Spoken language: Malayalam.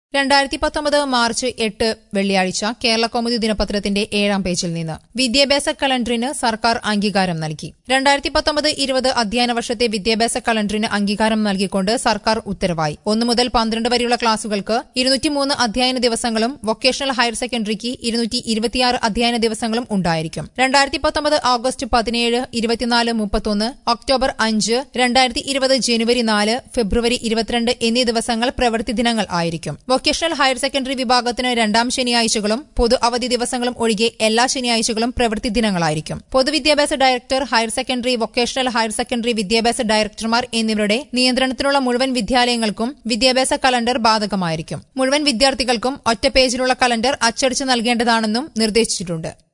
രണ്ടായിരത്തി പത്തൊമ്പത് മാർച്ച് എട്ട് വെള്ളിയാഴ്ച കേരള കൗമുദി ദിനപത്രത്തിന്റെ ഏഴാം പേജിൽ നിന്ന് വിദ്യാഭ്യാസ കലണ്ടറിന് സർക്കാർ അംഗീകാരം നൽകി രണ്ടായിരത്തി പത്തൊമ്പത് ഇരുപത് അധ്യയന വർഷത്തെ വിദ്യാഭ്യാസ കലണ്ടറിന് അംഗീകാരം നൽകിക്കൊണ്ട് സർക്കാർ ഉത്തരവായി ഒന്നു മുതൽ പന്ത്രണ്ട് വരെയുള്ള ക്ലാസുകൾക്ക് ഇരുന്നൂറ്റിമൂന്ന് അധ്യയന ദിവസങ്ങളും വൊക്കേഷണൽ ഹയർ സെക്കൻഡറിക്ക് ഇരുന്നൂറ്റി ഇരുപത്തിയാറ് അധ്യയന ദിവസങ്ങളും ഉണ്ടായിരിക്കും രണ്ടായിരത്തി പത്തൊമ്പത് ഓഗസ്റ്റ് പതിനേഴ് ഇരുപത്തിനാല് മുപ്പത്തൊന്ന് ഒക്ടോബർ അഞ്ച് രണ്ടായിരത്തി ഇരുപത് ജനുവരി നാല് ഫെബ്രുവരി ഇരുപത്തിരണ്ട് എന്നീ ദിവസങ്ങൾ പ്രവൃത്തി ദിനങ്ങൾ ആയിരിക്കും വൊക്കേഷണൽ ഹയർ സെക്കൻഡറി വിഭാഗത്തിന് രണ്ടാം ശനിയാഴ്ചകളും പൊതു അവധി ദിവസങ്ങളും ഒഴികെ എല്ലാ ശനിയാഴ്ചകളും പ്രവൃത്തി ദിനങ്ങളായിരിക്കും പൊതുവിദ്യാഭ്യാസ director higher secondary vocational higher secondary വിദ്യാഭ്യാസ ഡയറക്ടർമാർ എന്നിവരുടെ നിയന്ത്രണത്തിലുള്ള മുഴുവൻ വിദ്യാലയങ്ങൾക്കും വിദ്യാഭ്യാസ കലണ്ടർ ബാധകമായിരിക്കും മുഴുവൻ വിദ്യാർത്ഥികൾക്കും ഒറ്റ പേജിലുള്ള കലണ്ടർ അച്ചടിച്ച് നൽകേണ്ടതാണെന്നും നിർദ്ദേശിച്ചിട്ടുണ്ട്